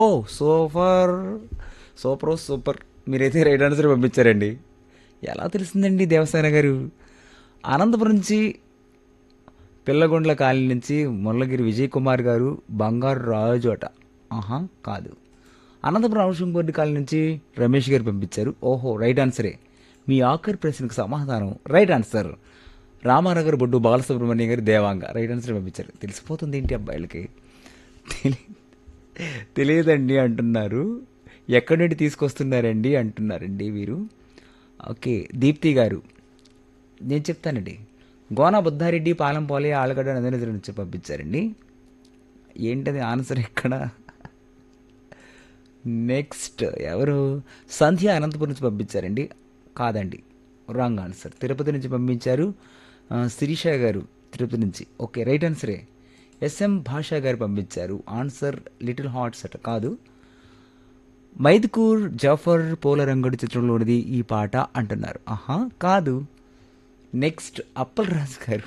ఓ super super super మీరైతే right answer పంపించారండి ఎలా తెలిసిందండి దేవసేన గారు అనంతపురం నుంచి పిల్లగొండ్ల కాలనీ నుంచి ముల్లగిరి విజయ్ కుమార్ గారు బంగారు రాజు అట ఆహా కాదు అనంతపురం హౌసింగ్ బోర్డు కాలనీ నుంచి రమేష్ గారు పంపించారు ఓహో రైట్ ఆన్సరే మీ ఆఖరి ప్రశ్నకు సమాధానం right answer Ramanagar Boddu Balasubrahmanyam garu Devanga right answer పంపించారు తెలిసిపోతుంది ఏంటి అబ్బాయిలకి తెలి తెలియదండి అంటున్నారు ఎక్కడి నుండి తీసుకొస్తున్నారండి అంటున్నారండి వీరు ఓకే దీప్తి గారు నేను చెప్తానండి గోనా బుద్ధారెడ్డి పాలంపోలి ఆలగడ్డ నదినది నుంచి పంపించారండి ఏంటది ఆన్సర్ ఎక్కడ నెక్స్ట్ ఎవరు సంధ్య అనంతపురం నుంచి పంపించారండి కాదండి రాంగ్ ఆన్సర్ తిరుపతి నుంచి పంపించారు ఆ, శిరీష గారు తిరుపతి నుంచి ఓకే రైట్ ఆన్సరే ఎస్ఎం భాషా గారు పంపించారు ఆన్సర్ లిటిల్ హార్ట్స్ అట కాదు మైదుకూర్ జాఫర్ పోలరంగడు చిత్రంలోనిది ఈ పాట అంటున్నారు ఆహా కాదు నెక్స్ట్ అప్పలరాజు గారు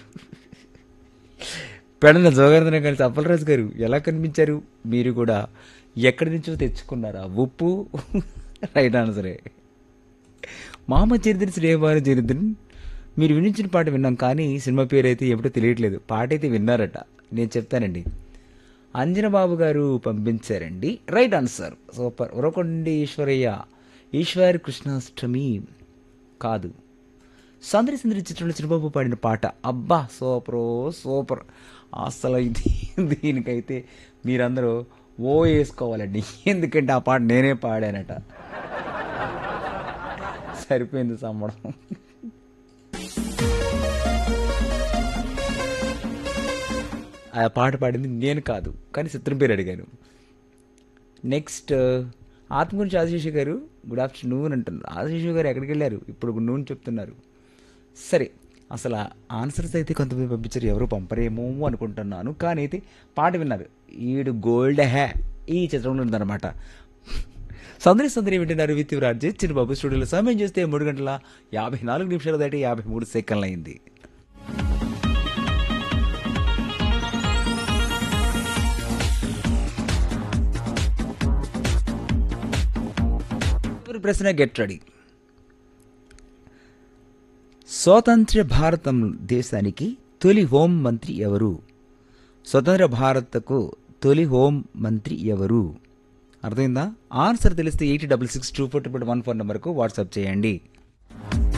పెడన జోగర్ధన కలిసి అప్పలరాజు గారు ఎలా కనిపించారు మీరు కూడా ఎక్కడి నుంచో తెచ్చుకున్నారా ఉప్పు రైట్ ఆన్సరే మామ చరిత్ర శ్రేయవారి చరిత్ర మీరు వినించిన పాట విన్నాం కానీ సినిమా పేరు అయితే ఏమిటో తెలియట్లేదు పాట అయితే విన్నారట నేను చెప్తానండి అంజనబాబు గారు పంపించారండి right answer super Urakondi Eswaraiah Eswar Krishnashtami కాదు సందరి సందరి చిత్రంలో చిరుబాబు పాడిన పాట అబ్బా సూపర్ సూపర్ అసలు ఇది దీనికైతే మీరందరూ ఓ వేసుకోవాలండి ఎందుకంటే ఆ పాట నేనే పాడానట సరిపోయింది సమ్మడం ఆ పాట పాడింది నేను కాదు కానీ చిత్రం పేరు అడిగాను నెక్స్ట్ ఆత్మ గురించి ఆశీష్ గారు గుడ్ ఆఫ్టర్నూన్ అంటున్నారు ఆశీష్ గారు ఎక్కడికి వెళ్ళారు ఇప్పుడు నూనె చెప్తున్నారు సరే అసలు ఆన్సర్స్ అయితే కొంతమంది పంపించారు ఎవరు పంపరేమో అనుకుంటున్నాను కానీ అయితే పాట విన్నారు ఈడు గోల్డ్ హ్యా ఈ చిత్రంలో ఉందన్నమాట సందరి సందరి వింటున్నారు విత్ రాజే చిన్నబాబు స్టూడియోలో సమయం చేస్తే మూడు గంటల యాభై నాలుగు నిమిషాలు దాటి యాభై మూడు సెకండ్లు అయింది చివరి ప్రశ్న గెట్ రెడీ స్వతంత్ర భారతం దేశానికి తొలి హోం మంత్రి ఎవరు స్వతంత్ర భారత్కు తొలి హోం మంత్రి ఎవరు అర్థమైందా ఆన్సర్ తెలిస్తే eighty double six two four triple one four నెంబర్కు వాట్సాప్ చేయండి